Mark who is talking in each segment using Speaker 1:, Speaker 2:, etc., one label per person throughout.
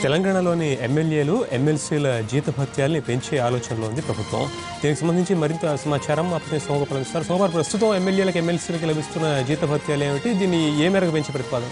Speaker 1: తెలంగాణలోని ఎమ్మెల్యేలు ఎమ్మెల్సీల జీతభత్యాల్ని పెంచే ఆలోచనలో ఉంది ప్రభుత్వం దీనికి సంబంధించి మరింత సమాచారం మా ప్రతినిధి సోమగోపాల్ అందిస్తారు సోమవారం ప్రస్తుతం ఎమ్మెల్యేలకు ఎమ్మెల్సీలకు లభిస్తున్న జీతభత్యాలు ఏమిటి దీన్ని ఏ మేరకు పెంచే ప్రతిపాదన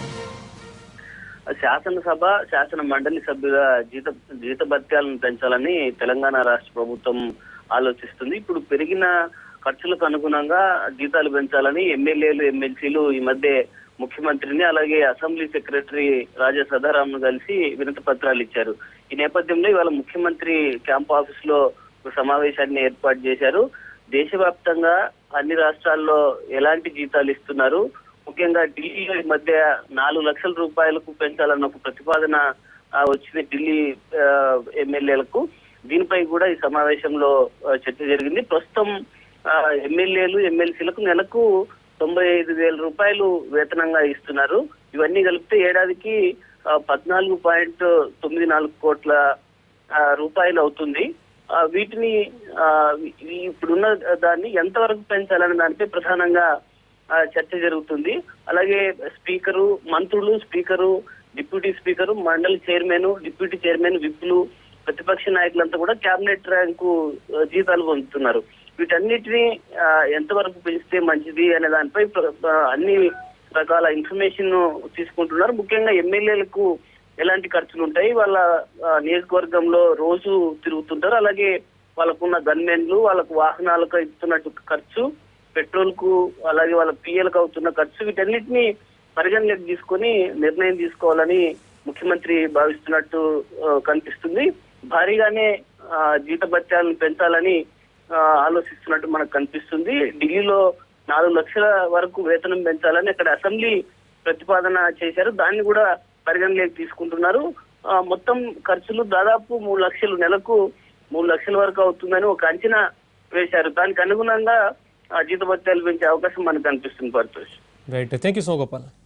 Speaker 2: శాసనసభ శాసన మండలి సభ్యుల జీత జీత భత్యాలను పెంచాలని తెలంగాణ రాష్ట్ర ప్రభుత్వం ఆలోచిస్తుంది ఇప్పుడు పెరిగిన ఖర్చులకు అనుగుణంగా జీతాలు పెంచాలని ఎమ్మెల్యేలు ఎమ్మెల్సీలు ఈ మధ్య ముఖ్యమంత్రిని అలాగే అసెంబ్లీ సెక్రటరీ రాజా సదారాంను కలిసి వినతి పత్రాలు ఇచ్చారు ఈ నేపథ్యంలో ఇవాళ ముఖ్యమంత్రి క్యాంప్ ఆఫీస్ లో ఒక సమావేశాన్ని ఏర్పాటు చేశారు దేశవ్యాప్తంగా అన్ని రాష్ట్రాల్లో ఎలాంటి జీతాలు ఇస్తున్నారు ముఖ్యంగా ఢిల్లీలో ఈ మధ్య నాలుగు లక్షల రూపాయలకు పెంచాలన్న ఒక ప్రతిపాదన ఆ, వచ్చింది ఢిల్లీ ఆ, ఎమ్మెల్యేలకు దీనిపై కూడా ఈ సమావేశంలో ఆ, చర్చ జరిగింది ప్రస్తుతం ఆ, ఎమ్మెల్యేలు ఎమ్మెల్సీలకు నెలకు తొంభై ఐదు వేల రూపాయలు వేతనంగా ఇస్తున్నారు ఇవన్నీ కలిపితే ఏడాదికి ఆ, పద్నాలుగు పాయింట్ తొమ్మిది నాలుగు కోట్ల ఆ, రూపాయలు అవుతుంది ఆ, వీటిని ఆ, ఈ ఇప్పుడున్న దాన్ని ఎంతవరకు పెంచాలనే దానిపై ప్రధానంగా ఆ, చర్చ జరుగుతుంది అలాగే స్పీకరు మంత్రులు స్పీకరు డిప్యూటీ స్పీకరు మండలి చైర్మన్ డిప్యూటీ చైర్మన్ విప్పులు ప్రతిపక్ష నాయకులంతా కూడా కేబినెట్ ర్యాంకు ఆ, జీతాలు పొందుతున్నారు వీటన్నిటిని ఆ, ఎంతవరకు పెంచితే మంచిది అనే దానిపై ప్ర- ఆ, అన్ని రకాల ఇన్ఫర్మేషన్ తీసుకుంటున్నారు ముఖ్యంగా ఎమ్మెల్యేలకు ఎలాంటి ఖర్చులు ఉంటాయి వాళ్ళ ఆ, నియోజకవర్గంలో రోజు తిరుగుతుంటారు అలాగే వాళ్ళకున్న గన్మెన్లు వాళ్ళకు వాహనాలకు ఇస్తున్నట్టు ఖర్చు పెట్రోల్ కు అలాగే వాళ్ళ పిఎలకు అవుతున్న ఖర్చు వీటన్నిటిని పరిగణలోకి తీసుకొని నిర్ణయం తీసుకోవాలని ముఖ్యమంత్రి భావిస్తున్నట్టు ఆ, కనిపిస్తుంది భారీగానే ఆ, జీతభత్యాలను పెంచాలని ఆ, ఆలోచిస్తున్నట్టు మనకు కనిపిస్తుంది ఢిల్లీలో నాలుగు లక్షల వరకు వేతనం పెంచాలని అక్కడ అసెంబ్లీ ప్రతిపాదన చేశారు దాన్ని కూడా పరిగణలోకి తీసుకుంటున్నారు ఆ, మొత్తం ఖర్చులు దాదాపు మూడు లక్షలు నెలకు మూడు లక్షల వరకు అవుతుందని ఒక అంచనా వేశారు దానికి అనుగుణంగా ఆ జీతభత్యాలు పెంచే అవకాశం మనకు కనిపిస్తుంది Partosh
Speaker 1: right thank you Somagopal